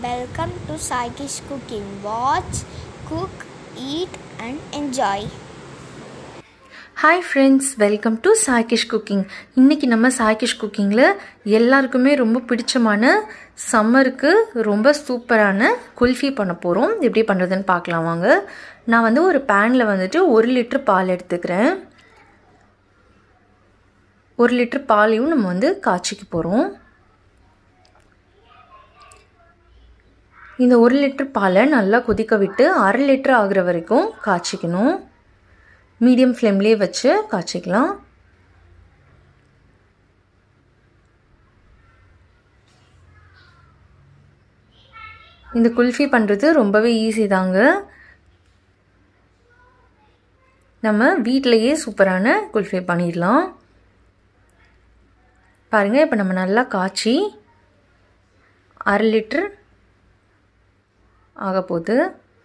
Welcome to Saikish Cooking. Watch, cook, eat, and enjoy. Hi friends welcome to Saikish cooking இன்றைக்கி நம்ம சாய்கிஷ் குக்கிங்கில் எல்லாருக்குமே ரொம்ப பிடிச்சமான சம்மருக்கு ரொம்ப சூப்பரான குல்ஃபி பண்ண போகிறோம் எப்படி பண்ணுறதுன்னு பார்க்கலாம் வாங்க நான் வந்து ஒரு பேனில் வந்துட்டு ஒரு லிட்டர் பால் எடுத்துக்கிறேன் ஒரு லிட்டர் பாலையும் நம்ம வந்து காய்ச்சிக்க போகிறோம் இந்த ஒரு லிட்டர் பாலை நல்லா கொதிக்க விட்டு அரை லிட்டர் ஆகுற வரைக்கும் காய்ச்சிக்கணும் மீடியம் ஃப்ளேம்லேயே வச்சு காய்ச்சிக்கலாம் இந்த குல்ஃபி பண்ணுறது ரொம்பவே ஈஸி தாங்க நம்ம வீட்டிலையே சூப்பரான குல்ஃபி பண்ணிடலாம் பாருங்கள் இப்போ நம்ம நல்லா காய்ச்சி அரை லிட்டர் ஆக போகுது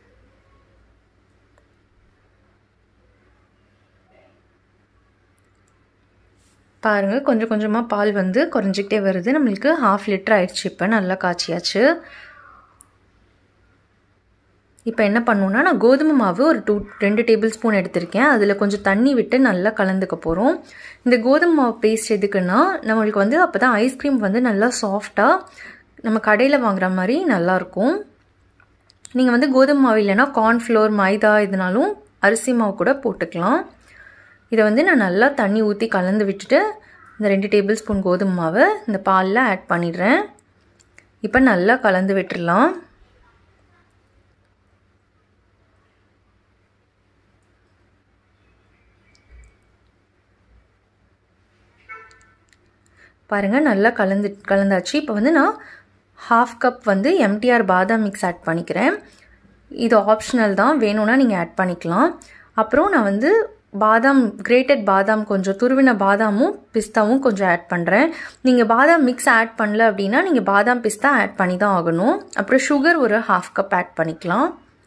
பாருங்கள் கொஞ்சம் கொஞ்சமாக பால் வந்து குறைஞ்சிக்கிட்டே வருது நம்மளுக்கு ஹாஃப் லிட்டர் ஆயிடுச்சு இப்போ நல்லா காய்ச்சியாச்சு இப்போ என்ன பண்ணுன்னா நான் கோதுமை மாவு ஒரு டூ ரெண்டு டேபிள் ஸ்பூன் எடுத்திருக்கேன் அதில் கொஞ்சம் தண்ணி விட்டு நல்லா கலந்துக்க போகிறோம் இந்த கோதுமை மாவு பேஸ்ட் எதுக்குன்னா நம்மளுக்கு வந்து அப்போ தான் ஐஸ்கிரீம் வந்து நல்லா சாஃப்டாக நம்ம கடையில் வாங்குற மாதிரி நல்லாயிருக்கும் நீங்கள் வந்து கோதுமை மாவு இல்லைன்னா கார்ன்ஃப்ளோர் மைதா இதனாலும் அரிசி மாவு கூட போட்டுக்கலாம் இதை வந்து நான் நல்லா தண்ணி ஊற்றி கலந்து விட்டுட்டு இந்த ரெண்டு டேபிள் ஸ்பூன் கோதுமை மாவை இந்த பாலில் ஆட் பண்ணிடுறேன் இப்போ நல்லா கலந்து விட்டுடலாம் பாருங்கள் நல்லா கலந்து கலந்தாச்சு இப்போ வந்து நான் ஹாஃப் கப் வந்து எம்டிஆர் பாதாம் மிக்ஸ் ஆட் பண்ணிக்கிறேன் இது ஆப்ஷனல் தான் வேணும்னா நீங்கள் ஆட் பண்ணிக்கலாம் அப்புறம் நான் வந்து பாதாம் கிரேட்டட் பாதாம் கொஞ்சம் துருவின பாதாமும் பிஸ்தாவும் கொஞ்சம் ஆட் பண்ணுறேன் நீங்கள் பாதாம் மிக்ஸ் ஆட் பண்ணல அப்படின்னா நீங்கள் பாதாம் பிஸ்தா ஆட் பண்ணி தான் ஆகணும் அப்புறம் சுகர் ஒரு ஹாஃப் கப் ஆட் பண்ணிக்கலாம்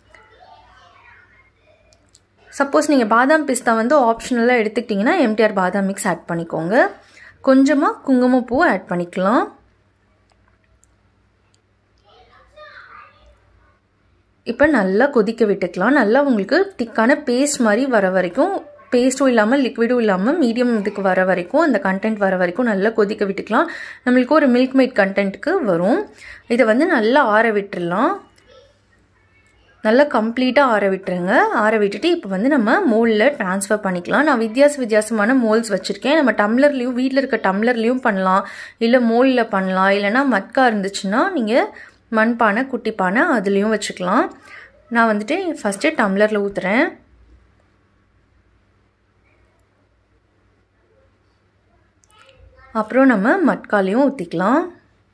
சப்போஸ் நீங்கள் பாதாம் பிஸ்தா வந்து ஆப்ஷனலாக எடுத்துக்கிட்டிங்கன்னா எம்டிஆர் பாதாம் மிக்ஸ் ஆட் பண்ணிக்கோங்க கொஞ்சமாக குங்குமப்பூ ஆட் பண்ணிக்கலாம் இப்போ நல்லா கொதிக்க விட்டுக்கலாம் நல்லா உங்களுக்கு திக்கான பேஸ்ட் மாதிரி வர வரைக்கும் பேஸ்ட்டும் இல்லாமல் லிக்விடும் இல்லாமல் மீடியம் இதுக்கு வர வரைக்கும் அந்த கண்டென்ட் வர வரைக்கும் நல்லா கொதிக்க விட்டுக்கலாம் நம்மளுக்கு ஒரு மில்க் மேட் கண்டென்ட்டுக்கு வரும் இதை வந்து நல்லா ஆற விட்டுடலாம் நல்லா கம்ப்ளீட்டாக ஆற விட்டுருங்க ஆற விட்டுட்டு இப்போ வந்து நம்ம மோலில் ட்ரான்ஸ்ஃபர் பண்ணிக்கலாம் நான் வித்தியாச வித்தியாசமான மோல்ஸ் வச்சுருக்கேன் நம்ம டம்ளர்லேயும் வீட்டில் இருக்க டம்ளர்லேயும் பண்ணலாம் இல்லை மோலில் பண்ணலாம் இல்லைனா மட்கா இருந்துச்சுன்னா நீங்கள் மண்பானை குட்டிப்பானை அதுலேயும் வச்சுக்கலாம் நான் வந்துட்டு ஃபஸ்ட்டு டம்ளரில் ஊற்றுறேன் அப்புறம் நம்ம மட்காலையும் ஊற்றிக்கலாம்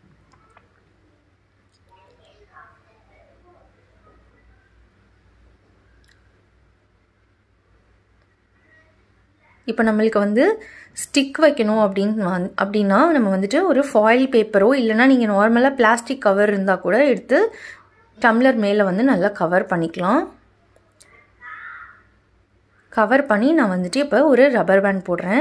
இப்போ நம்மளுக்கு வந்து ஸ்டிக் வைக்கணும் அப்படின்னு வந் அப்படின்னா நம்ம வந்துட்டு ஒரு ஃபாயில் பேப்பரோ இல்லைனா நீங்கள் நார்மலாக பிளாஸ்டிக் கவர் இருந்தால் கூட எடுத்து டம்ளர் மேலே வந்து நல்லா கவர் பண்ணிக்கலாம் கவர் பண்ணி நான் வந்துட்டு இப்போ ஒரு ரப்பர் பேண்ட் போடுறேன்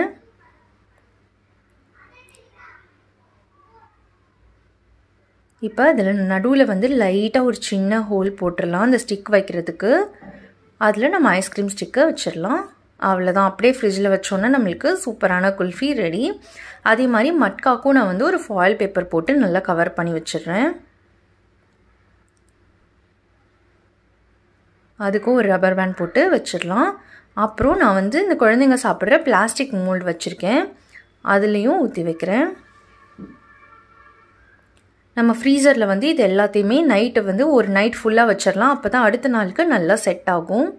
இப்போ அதில் நடுவில் வந்து லைட்டாக ஒரு சின்ன ஹோல் போட்டுடலாம் அந்த ஸ்டிக் வைக்கிறதுக்கு அதில் நம்ம ஐஸ்கிரீம் ஸ்டிக்கை வச்சிடலாம் அவ்வளோதான் அப்படியே ஃப்ரிட்ஜில் வச்சோன்னா நம்மளுக்கு சூப்பரான குல்ஃபி ரெடி அதே மாதிரி மட்காக்கும் நான் வந்து ஒரு ஃபாயில் பேப்பர் போட்டு நல்லா கவர் பண்ணி வச்சிடுறேன் அதுக்கும் ஒரு ரப்பர் பேண்ட் போட்டு வச்சிடலாம் அப்புறம் நான் வந்து இந்த குழந்தைங்க சாப்பிட்ற பிளாஸ்டிக் மோல்டு வச்சுருக்கேன் அதுலேயும் ஊற்றி வைக்கிறேன் நம்ம ஃப்ரீசரில் வந்து இது எல்லாத்தையுமே நைட்டு வந்து ஒரு நைட் ஃபுல்லாக வச்சிடலாம் அப்போ தான் அடுத்த நாளுக்கு நல்லா செட் ஆகும்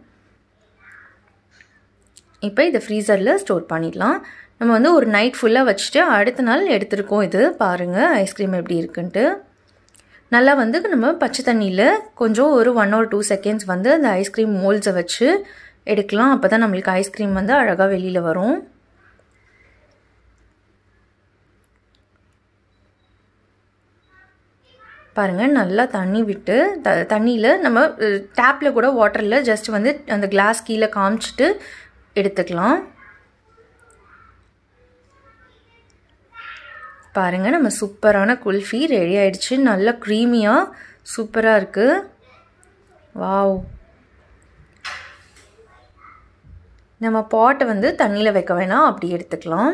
இப்போ இதை ஃப்ரீசரில் ஸ்டோர் பண்ணிடலாம் நம்ம வந்து ஒரு நைட் ஃபுல்லாக வச்சுட்டு அடுத்த நாள் எடுத்துருக்கோம் இது பாருங்கள் ஐஸ்கிரீம் எப்படி இருக்குன்ட்டு நல்லா வந்து நம்ம பச்சை தண்ணியில் கொஞ்சம் ஒரு ஒன் ஆர் டூ செகண்ட்ஸ் வந்து அந்த ஐஸ்கிரீம் மோல்ஸை வச்சு எடுக்கலாம் அப்போ தான் நம்மளுக்கு ஐஸ்கிரீம் வந்து அழகாக வெளியில் வரும் பாருங்கள் நல்லா தண்ணி விட்டு த தண்ணியில் நம்ம டேப்பில் கூட வாட்டரில் ஜஸ்ட் வந்து அந்த கிளாஸ் கீழே காமிச்சிட்டு எடுத்துக்கலாம் பாருங்கள் நம்ம சூப்பரான குல்ஃபி ரெடி ஆயிடுச்சு நல்லா க்ரீமியாக சூப்பராக இருக்குது வாவ் நம்ம பாட்டை வந்து தண்ணியில் வைக்க வேணாம் அப்படி எடுத்துக்கலாம்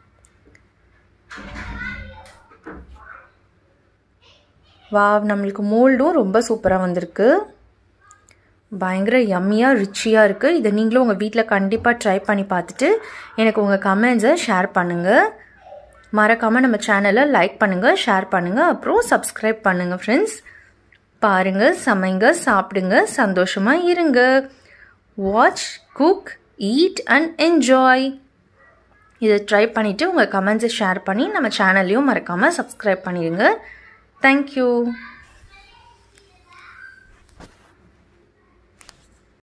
வாவ் நம்மளுக்கு மோல்டும் ரொம்ப சூப்பராக வந்திருக்கு பயங்கர யம்மியாக ரிச்சியாக இருக்குது இதை நீங்களும் உங்கள் வீட்டில் கண்டிப்பாக ட்ரை பண்ணி பார்த்துட்டு எனக்கு உங்கள் கமெண்ட்ஸை ஷேர் பண்ணுங்கள் மறக்காமல் நம்ம சேனலை லைக் பண்ணுங்கள் ஷேர் பண்ணுங்கள் அப்புறம் சப்ஸ்கிரைப் பண்ணுங்கள் ஃப்ரெண்ட்ஸ் பாருங்கள் சமைங்க சாப்பிடுங்க சந்தோஷமாக இருங்க watch cook eat and enjoy இதை ட்ரை பண்ணிவிட்டு உங்கள் கமெண்ட்ஸை ஷேர் பண்ணி நம்ம சேனல்லையும் மறக்காமல் சப்ஸ்கிரைப் பண்ணிடுங்க தேங்க்யூ